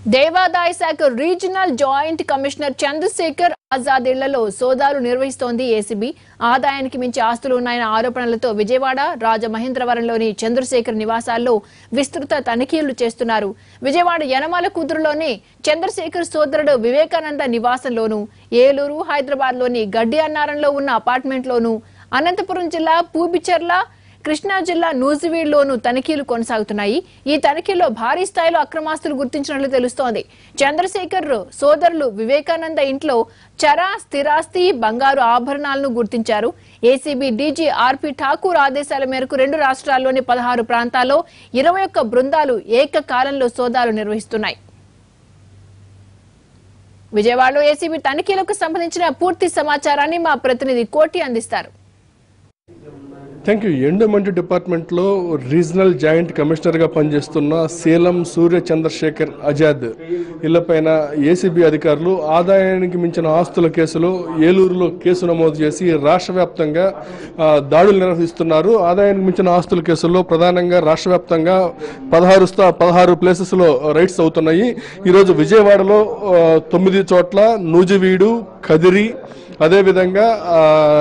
దేవాదాయ శాఖ regional joint commissioner Chandrasekhar Azad ఇళ్లలో సోదాలు నిర్వహిస్తోంది ఏసీబీ ఆదాయానికి మించి ఆస్తులు ఉన్నాయన్న ఆరోపణలతో విజయవాడ రాజమహేంద్రవరంలోని చంద్రశేఖర్ నివాసాల్లో విస్తృత తనిఖీలు చేస్తున్నారు విజయవాడ యనమల కుదురులోని చంద్రశేఖర్ సోదరుడు వివేకానంద నివాసంలోను ఏలూరు హైదరాబాద్ లోని గడ్డి అన్నారంలో ఉన్న అపార్ట్మెంట్లోను అనంతపురం జిల్లా పూబిచెర్ల కృష్ణా జిల్లా నూజివీడ్లోనూ తనిఖీలు కొనసాగుతున్నాయి ఈ తనిఖీల్లో భారీ స్థాయిలో అక్రమాస్తులు గుర్తించినట్లు తెలుస్తోంది చంద్రశేఖర్ సోదరులు వివేకానంద ఇంట్లో చరా స్థిరాస్తి బంగారు ఆభరణాలను గుర్తించారు ఏసీబీ డీజీ ఆర్పి ఠాకూర్ ఆదేశాల మేరకు రెండు రాష్ట్రాల్లోని పదహారు ప్రాంతాల్లో ఇరవై ఒక్క బృందాలు ఏకకాలంలో సోదాలు నిర్వహిస్తున్నాయి విజయవాడలో ఏసీబీ తనిఖీలకు సంబంధించిన పూర్తి సమాచారాన్ని మా ప్రతినిధి కోటి అందిస్తారు థ్యాంక్ యూ ఎండోమెంట్ డిపార్ట్మెంట్లో రీజనల్ జాయింట్ కమిషనర్గా పనిచేస్తున్న సేలం సూర్య చంద్రశేఖర్ ఆజాద్ ఇళ్లపైన ఏసీబీ అధికారులు ఆదాయానికి మించిన ఆస్తుల కేసులో ఏలూరులో కేసు నమోదు చేసి రాష్ట్ర వ్యాప్తంగా ఆ, దాడులు నిర్వహిస్తున్నారు ఆదాయానికి మించిన ఆస్తుల కేసుల్లో ప్రధానంగా రాష్ట్ర వ్యాప్తంగా పదహారు స్థా పదహారు ప్లేసెస్లో రైడ్స్ అవుతున్నాయి ఈరోజు విజయవాడలో ఆ, తొమ్మిది చోట్ల నూజివీడు కదిరి అదేవిధంగా ఆ,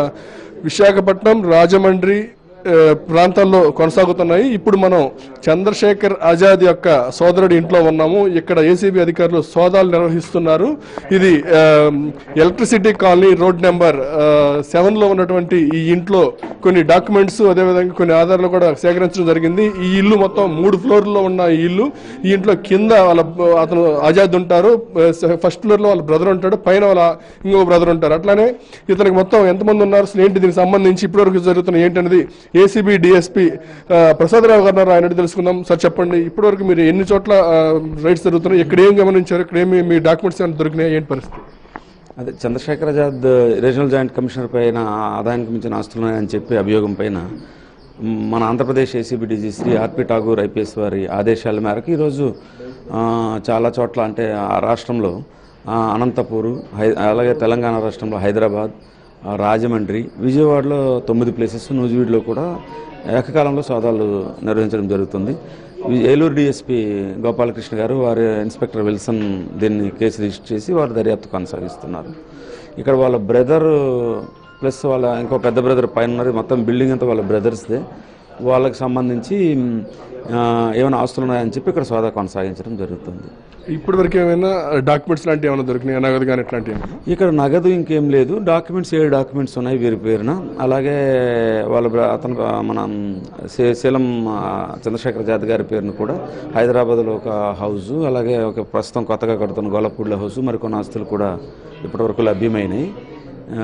విశాఖపట్నం రాజమండ్రి ఆ, ప్రాంతాల్లో కొనసాగుతున్నాయి ఇప్పుడు మనం చంద్రశేఖర్ ఆజాద్ యొక్క సోదరుడి ఇంట్లో ఉన్నాము ఇక్కడ ఏసీబీ అధికారులు సోదాలు నిర్వహిస్తున్నారు ఇది ఆ, electricity colony road number seven లో ఉన్నటువంటి ఈ ఇంట్లో కొన్ని డాక్యుమెంట్స్ అదేవిధంగా కొన్ని ఆధారాలు కూడా సేకరించడం జరిగింది ఈ ఇల్లు మొత్తం మూడు ఫ్లోర్లో ఉన్న ఈ ఇల్లు ఈ ఇంట్లో కింద వాళ్ళ అతను ఆజాద్ ఉంటారు ఫస్ట్ ఫ్లోర్ లో వాళ్ళ బ్రదర్ ఉంటాడు పైన వాళ్ళ ఇంకో బ్రదర్ ఉంటారు అట్లానే ఇతనికి మొత్తం ఎంతమంది ఉన్నారు అసలు ఏంటి దీనికి సంబంధించి ఇప్పటివరకు జరుగుతున్న ఏంటనేది ఏసీబీ డిఎస్పీ ప్రసాదరావు గారు ఉన్నారు, ఆయన అడిగి తెలుసుకుందాం సార్ చెప్పండి ఇప్పటివరకు మీరు ఎన్ని చోట్ల రైడ్స్ జరుగుతున్నాయి ఇక్కడ ఏం గమనించారు ఇక్కడ ఏమి మీ డాక్యుమెంట్స్ ఏమైనా దొరికినాయి ఏంటి పరిస్థితి అదే Chandrasekhar Azad regional joint commissioner పైన ఆదాయానికి మించిన ఆస్తున్నాయని చెప్పి అభియోగం పైన మ్, మన Andhra Pradesh ACB DG Shri RP Thakur IPS వారి ఆదేశాల మేరకు ఈరోజు ఆ, చాలా చోట్ల అంటే ఆ రాష్ట్రంలో ఆ, అనంతపూరు హై అలాగే తెలంగాణ రాష్ట్రంలో హైదరాబాద్ ఆ, రాజమండ్రి విజయవాడలో తొమ్మిది ప్లేసెస్ నూజివీడులో కూడా ఏకకాలంలో సోదాలు నిర్వహించడం జరుగుతుంది వి- ఏలూరు డిఎస్పీ గోపాలకృష్ణ గారు వారి ఇన్స్పెక్టర్ విల్సన్ దీన్ని కేసు రిజిస్టర్ చేసి వారు దర్యాప్తు కొనసాగిస్తున్నారు ఇక్కడ వాళ్ళ బ్రదర్ ప్లస్ వాళ్ళ ఇంకో పెద్ద బ్రదర్ పైన ఉన్నారు మొత్తం బిల్డింగ్ అంతా వాళ్ళ బ్రదర్స్దే వాళ్ళకి సంబంధించి మ్, ఆ, ఏమైనా ఆస్తులు ఉన్నాయని చెప్పి ఇక్కడ సోదా కొనసాగించడం జరుగుతుంది ఇప్పటివరకు ఏమైనా డాక్యుమెంట్స్ లాంటివి ఏమైనా దొరికినాయి నగదు కానీ ఇట్లాంటివి ఏమైనా ఇక్కడ నగదు ఇంకేం లేదు డాక్యుమెంట్స్ ఏడు డాక్యుమెంట్స్ ఉన్నాయి వీరి పేరున అలాగే వాళ్ళ బ్ర- అతను ఆ, మన సే- సేలం ఆ, చంద్రశేఖర్ జాద్ గారి పేరున కూడా హైదరాబాద్లో ఒక హౌస్ అలాగే ఒక ప్రస్తుతం కొత్తగా కడుతున్న గొల్లపూడిలో హౌస్ మరికొన్ని ఆస్తులు కూడా ఇప్పటివరకు లభ్యమైనాయి ఆ,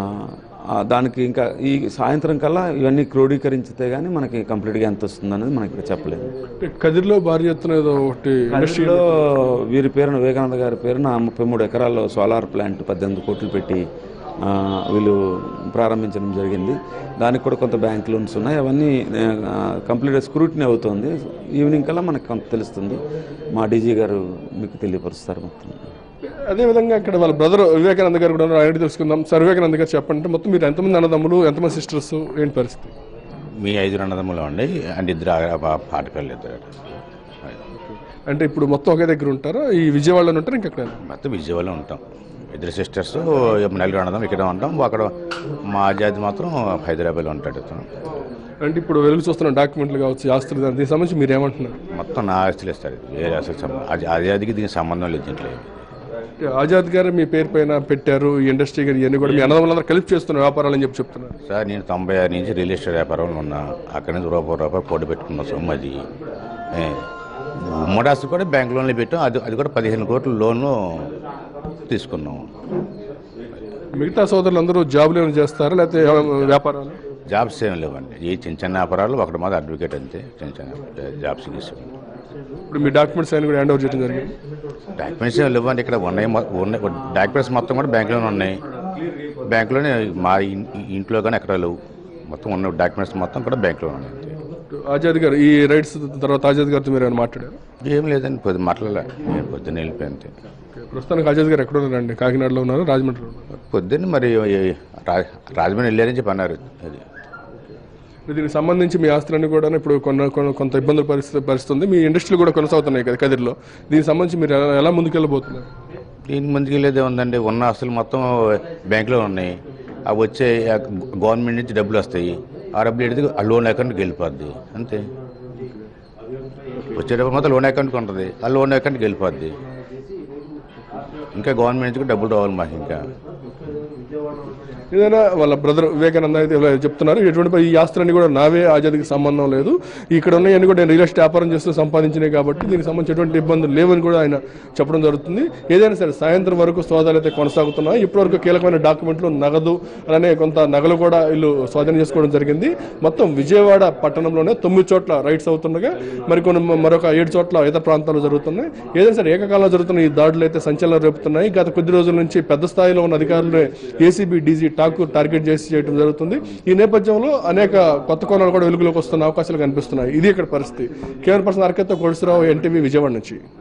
ఆ, దానికి ఇంకా ఈ సాయంత్రం కల్లా ఇవన్నీ క్రోడీకరించితే కానీ మనకి కంప్లీట్గా ఎంత వస్తుంది అనేది మనకి ఇక్కడ చెప్పలేదు అంటే కదిరిలో భారీ ఎత్తున ఏదో ఒకటి ఇండస్ట్రీలో వీరి పేరున వివేకానంద గారి పేరున ముప్పై మూడు ఎకరాల్లో సోలార్ ప్లాంట్ పద్దెనిమిది కోట్లు పెట్టి ఆ, వీళ్ళు ప్రారంభించడం జరిగింది దానికి కూడా కొంత బ్యాంక్ లోన్స్ ఉన్నాయి అవన్నీ కంప్లీట్ స్క్రూటినీ అవుతుంది ఈవినింగ్ కల్లా మనకు కొంత తెలుస్తుంది మా డీజీ గారు మీకు తెలియపరుస్తారు మొత్తం అదేవిధంగా ఇక్కడ వాళ్ళ బ్రదర్ వివేకానంద గారు కూడా ఉన్నారు, ఆయన అడిగి తెలుసుకుందాం సార్ వివేకానంద గారు చెప్పండి మొత్తం మీరు ఎంతమంది అన్నదమ్ములు ఎంతమంది సిస్టర్స్ ఏంటి పరిస్థితి మీ ఐదు అన్నదమ్ములు అండి అంటే ఇద్దరు పాటపిల్లలు ఇద్దరు అంటే ఇప్పుడు మొత్తం ఒకే దగ్గర ఉంటారా ఈ విజయవాడలో ఉంటారు ఇంకెక్కడ మొత్తం విజయవాడలో ఉంటాం ఇద్దరు సిస్టర్స్ నలుగురు అన్నదం ఇక్కడ ఉంటాం అక్కడ మా జాతి మాత్రం హైదరాబాద్లో ఉంటాడు ఇతను. అంటే ఇప్పుడు వెలుగు చూస్తున్న డాక్యుమెంట్లు కావచ్చు ఈ ఆస్తులు దానికి సంబంధించి మీరు ఏమంటున్నారు మొత్తం నా ఆస్తులు ఇస్తారు వేరే ఆస్తులు సంబంధం అది అజాదికి దీనికి సంబంధం లేదు దీంట్లో ఏమీ. అంటే ఆజాద్ గారు మీ పేరు పైన పెట్టారు ఈ ఇండస్ట్రీ గారు ఇవన్నీ కూడా మీ అన్నదమ్ములందరూ కలిపి చేస్తున్న వ్యాపారాలు అని చెప్పి చెప్తున్నారు సార్ నేను తొంభై ఆరు నుంచి రియల్ ఎస్టేట్ వ్యాపారంలో ఉన్నా అక్కడి నుంచి రూపాయి రూపాయి పోటీ పెట్టుకున్న సొమ్ము అది ఏ, ఉమ్మడి ఆస్తి కూడా బ్యాంక్ లోన్లు పెట్టాం అది అది కూడా పదిహేను కోట్ల లోను తీసుకున్నాం మిగతా సోదరులు అందరూ జాబులు ఏమైనా చేస్తారా లేకపోతే వ్యాపారాలు జాబ్స్ ఏం లేవండి ఈ చిన్న చిన్న వ్యాపారాలు ఒకటి మాది అడ్వకేట్ అంతే చిన్న చిన్న జాబ్స్ చేసాం ఇప్పుడు మీ డాక్యుమెంట్స్ అయినా కూడా హ్యాండ్ ఓవర్ చేయడం జరిగింది డాక్యుమెంట్స్ ఏం లేవండి ఇక్కడ ఉన్నాయి మొ- ఉన్నాయి డాక్యుమెంట్స్ మొత్తం కూడా బ్యాంకులోనే ఉన్నాయి బ్యాంకులోనే మా ఇన్- ఇంట్లో కానీ ఎక్కడ లేవు మొత్తం ఉన్న డాక్యుమెంట్స్ మొత్తం కూడా బ్యాంకులోనే ఉన్నాయి అంతే ఆజాద్ గారు ఈ రైట్స్ తర్వాత ఆజాద్ గారితో మీరు ఏమైనా మాట్లాడారు ఏం లేదండి పొద్దు మాట్లాడలే నేను పొద్దున్న వెళ్ళిపోయి అంతే ప్రస్తుతానికి ఆజాద్ గారు ఎక్కడ ఉన్నారండి కాకినాడలో ఉన్నారు రాజమండ్రిలో ఉన్నారు పొద్దున్న మరి రా- రాజమండ్రి వెళ్ళారని చెప్పి అన్నారు అది దీనికి సంబంధించి మీ ఆస్తులన్నీ కూడా ఇప్పుడు కొన్న కొన్న- కొంత ఇబ్బందుల పరిస్థితి పరిస్థితుంది మీ ఇండస్ట్రీలు కూడా కొనసాగుతున్నాయి కదా కదిరిలో దీనికి సంబంధించి మీరు ఎలా- ఎలా ముందుకెళ్ళబోతున్నారు దీని మందికి వెళ్ళేదే ఉందండి ఉన్న ఆస్తులు మొత్తం బ్యాంకులో ఉన్నాయి అవి వచ్చే ఆ గవర్నమెంట్ నుంచి డబ్బులు వస్తాయి ఆ డబ్బులు ఎడితే ఆ లోన్ అకౌంట్కి వెళ్ళిపోద్ది అంతే వచ్చేటప్పుడు మొత్తం లోన్ అకౌంట్కి ఉంటుంది ఆ లోన్ అకౌంట్కి వెళ్ళిపోద్ది ఇంకా గవర్నమెంట్ నుంచి కూడా డబ్బులు రావాలి మాకు ఇంకా ఏదైనా వాళ్ళ బ్రదర్ వివేకానంద అయితే ఇలా చెప్తున్నారు ఎటువంటి ఈ ఆస్తులన్నీ కూడా నావే ఆజాద్కి సంబంధం లేదు ఇక్కడ ఉన్నాయన్నీ కూడా నేను రియల్ ఎస్టేట్ వ్యాపారం చేస్తూ సంపాదించినాయి కాబట్టి దీనికి సంబంధించి ఎటువంటి ఇబ్బందులు లేవని కూడా ఆయన చెప్పడం జరుగుతుంది ఏదైనా సరే సాయంత్రం వరకు సోదాలు అయితే కొనసాగుతున్నాయి ఇప్పటివరకు కీలకమైన డాక్యుమెంట్లు నగదు అలానే కొంత నగలు కూడా వీళ్ళు స్వాధీనం చేసుకోవడం జరిగింది మొత్తం విజయవాడ పట్టణంలోనే తొమ్మిది చోట్ల రైడ్స్ అవుతుండగా మరికొన్ని మరొక ఏడు చోట్ల ఇతర ప్రాంతాల్లో జరుగుతున్నాయి ఏదైనా సరే ఏకకాలంలో జరుగుతున్న ఈ దాడులు అయితే సంచలనం రేపుతున్నాయి గత కొద్ది రోజుల నుంచి పెద్ద స్థాయిలో ఉన్న అధికారులు ఏసీబీ డీజీ ఠాకూర్ టార్గెట్ చేసి చేయడం జరుగుతుంది ఈ నేపథ్యంలో అనేక కొత్త కోణాలు కూడా వెలుగులోకి వస్తున్న అవకాశాలు కనిపిస్తున్నాయి ఇది ఇక్కడ పరిస్థితి కేవలం పర్సన్ అరకెత్త కొడుసురావు ఎన్టీవీ విజయవాడ నుంచి